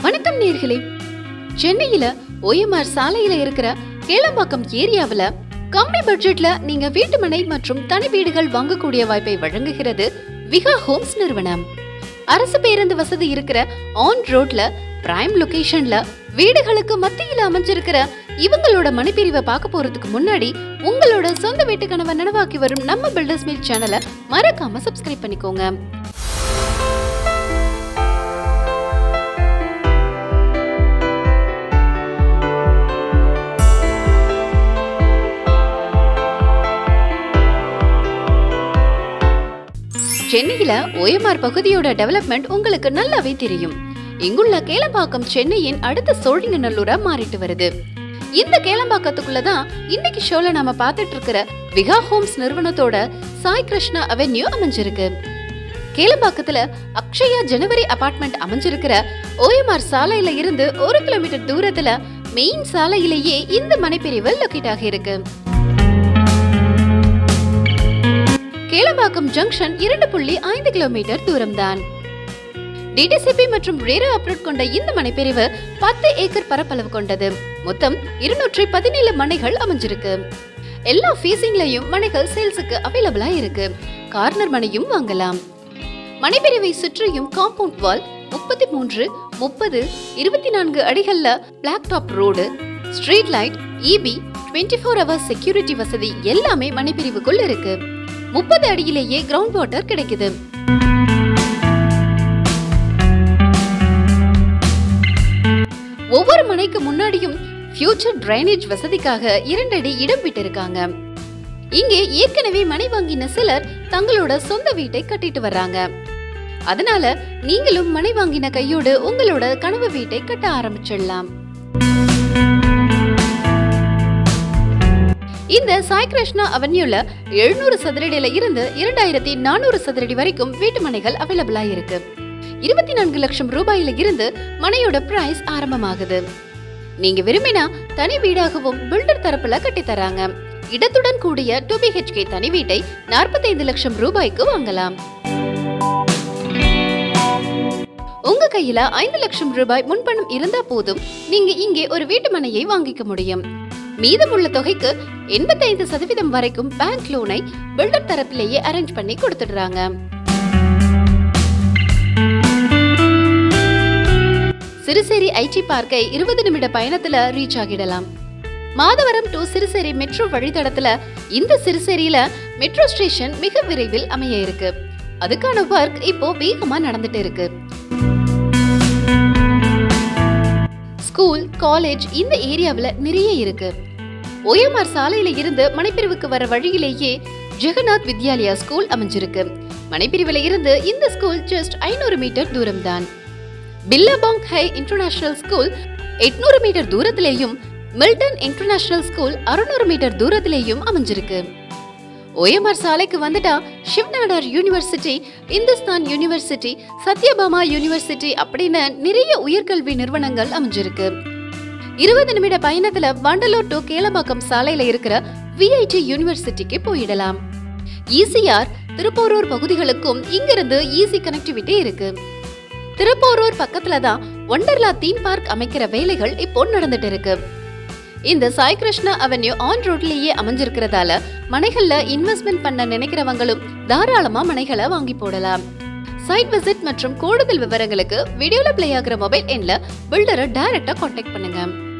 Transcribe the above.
வணக்கம் நேர்களே சென்னையில OMR சாலையில இருக்கிற கேளம்பாக்கம் ஏரியாவுல கம்மி பட்ஜெட்ல நீங்க வீட்டுமனை மற்றும் தனி வீடுகள் வாங்கக்கூடிய வாய்ப்பை வழங்குகிறது விகா ஹோம்ஸ் நிறுவனம் அரசு பேருந்து வசதி இருக்கிற ஆன் ரோட்ல பிரைம் லொகேஷன்ல வீடுகளுக்கு மத்தியில அமைஞ்சிருக்கிற இவங்களோட மனைப்பிரிவை பார்க்க போறதுக்கு முன்னாடி உங்களோட சொந்த வீட்டு கனவை நனவாக்கி வரும் நம்ம பில்டர்ஸ் மீல் சேனலை மறக்காம சப்ஸ்கிரைப் பண்ணிக்கோங்க சென்னையில OMR பகுதியோட டெவலப்மெண்ட் உங்களுக்கு நல்லாவே தெரியும் இங்குள்ள கேளம்பாக்கம் சென்னையின் அடுத்த சோழிங்கநல்லூரா மாறிட்டு வருது இந்த கேளம்பாக்கத்துக்குள்ள தான் இன்னைக்கு ஷோல நாம பார்த்துட்டு இருக்கிற விகா ஹோம்ஸ் நிறுவனத்தோட சாய் கிருஷ்ணா அவென்யூ அமைஞ்சிருக்கு கேளம்பாக்கத்துல அக்ஷயா ஜனவரி அபார்ட்மெண்ட் அமைஞ்சிருக்கிற OMR சாலையில இருந்து ஒரு கிலோமீட்டர் தூரத்துல மெயின் சாலையிலேயே இந்த மனைப்பிரிவு லொக்கேட் ஆகியிருக்கு கேளம்பாக்கம் ஜங்ஷன் இரண்டு புள்ளி ஐந்து கிலோமீட்டர் தூரம்தான் டிடிசிபி மற்றும் ரேரா அப்ரோட் கொண்ட இந்த மனைப்பிரிவு பத்து ஏக்கர் பரப்பளவு கொண்டது மொத்தம் இருநூற்றி பதினேழு மனைகள் அமைஞ்சிருக்கு எல்லா ஃபீசிங்லயும் மனைகள் சேல்ஸுக்கு அவைலபிளா இருக்கு கார்னர் மனையும் வாங்கலாம் மனைப்பிரிவை சுற்றியும் காம்பவுண்ட் வால் முப்பத்தி மூன்று முப்பது இருபத்தி நான்கு அடிகள்ல black top road street light EB twenty four hours security வசதி எல்லாமே மனைப்பிரிவுக்குள் இருக்கு முப்பது அடியிலேயே கிரவுண்ட் வாட்டர் கிடைக்குது ஒவ்வொரு மனைக்கு முன்னாடியும் ஃபியூச்சர் டிரைனேஜ் வசதிக்காக இரண்டு அடி இடம் விட்டிருக்காங்க இங்கே ஏற்கனவே மனை வாங்கின சிலர் தங்களோட சொந்த வீட்டை கட்டிட்டு வர்றாங்க அதனால நீங்களும் மனை வாங்கின கையோடு உங்களோட கனவு வீட்டை கட்ட ஆரம்பிச்சிடலாம் இந்த சாய் கிருஷ்ணா அவென்யூல எழுநூறு சதுரடியில இருந்து இரண்டாயிரத்தி நானூறு சதுரடி வரைக்கும் வீட்டு மனைகள் அவைலபிளா இருக்கு இருபத்தி நான்கு லட்சம் ரூபாயில இருந்து மனையோட பிரைஸ் ஆரம்பமாகுது நீங்க விரும்பினா தனி வீடாகவும் பில்டர் தரப்புல கட்டி தராங்க இடத்துடன் கூடிய டூ பிஹெச்கே தனி வீட்டை நாற்பத்தைந்து லட்சம் ரூபாய்க்கு வாங்கலாம் உங்க கையில ஐந்து லட்சம் ரூபாய் முன்பணம் இருந்தா போதும் நீங்க இங்கே ஒரு வீட்டு மனையை வாங்கிக்க முடியும் மீதமுள்ள தொகைக்கு எண்பத்தைந்து சதவீதம் வரைக்கும் பேங்க் லோனை பில்டர் தரப்பிலேயே அரேஞ்ச் பண்ணி கொடுத்துடுறாங்க சிறுசேரி ஐடி பார்க்கை இருபது நிமிட பயணத்துல ரீச் ஆகிடலாம் மாதவரம் டு சிறுசேரி மெட்ரோ வழித்தடத்துல இந்த சிறுசேரியில மெட்ரோ ஸ்டேஷன் மிக விரைவில் அமைய இருக்கு அதுக்கான ஒர்க் இப்போ வேகமா நடந்துட்டு இருக்கு ஸ்கூல் காலேஜ் இந்த ஏரியாவுல நிறைய இருக்கு OMR சாலையில இருந்து மனைப்பிரிவுக்கு வர வழியிலேயே ஜெகநாத் வித்யாலயா ஸ்கூல் அமைஞ்சிருக்கு மனைப்பிரிவுல இருந்து இந்த ஸ்கூல் ஜஸ்ட் ஐநூறு மீட்டர் தூரம் தான் பில்லபாங் ஹை இன்டர்நேஷனல் ஸ்கூல் எட்நூறு மீட்டர் தூரத்திலேயும் மில்டன் இன்டர்நேஷனல் ஸ்கூல் அறுநூறு மீட்டர் தூரத்திலேயும் அமைஞ்சிருக்கு OMR சாலைக்கு வந்துட்டா Shiv Nadar university Hindustan university Sathyabama university அப்படின்னு நிறைய உயர்கல்வி நிறுவனங்கள் அமைஞ்சிருக்கு இருபது நிமிட பயணத்துல வண்டலூர் டு கேளம்பாக்கம் சாலையில இருக்கிற விஐடி யூனிவர்சிட்டிக்கு போயிடலாம் ஈசிஆர் திருப்போரூர் பகுதிகளுக்கும் இங்கிருந்து ஈஸி கனெக்டிவிட்டி இருக்கு திருப்போரூர் பக்கத்துல தான் ஒண்டர்லா தீம் பார்க் அமைக்கிற வேலைகள் இப்போ நடந்துட்டு இருக்கு இந்த சாய் கிருஷ்ணா அவென்யூ ஆன் ரோட்லயே அமைஞ்சிருக்கிறதால மனைகள்ல இன்வெஸ்ட்மெண்ட் பண்ண நினைக்கிறவங்களும் தாராளமா மனைகளை வாங்கி போடலாம் சைட் விசிட் மற்றும் கூடுதல் விவரங்களுக்கு வீடியோல பிளே ஆகுற மொபைல் எண்ல பில்டரை டைரக்டா காண்டாக்ட் பண்ணுங்க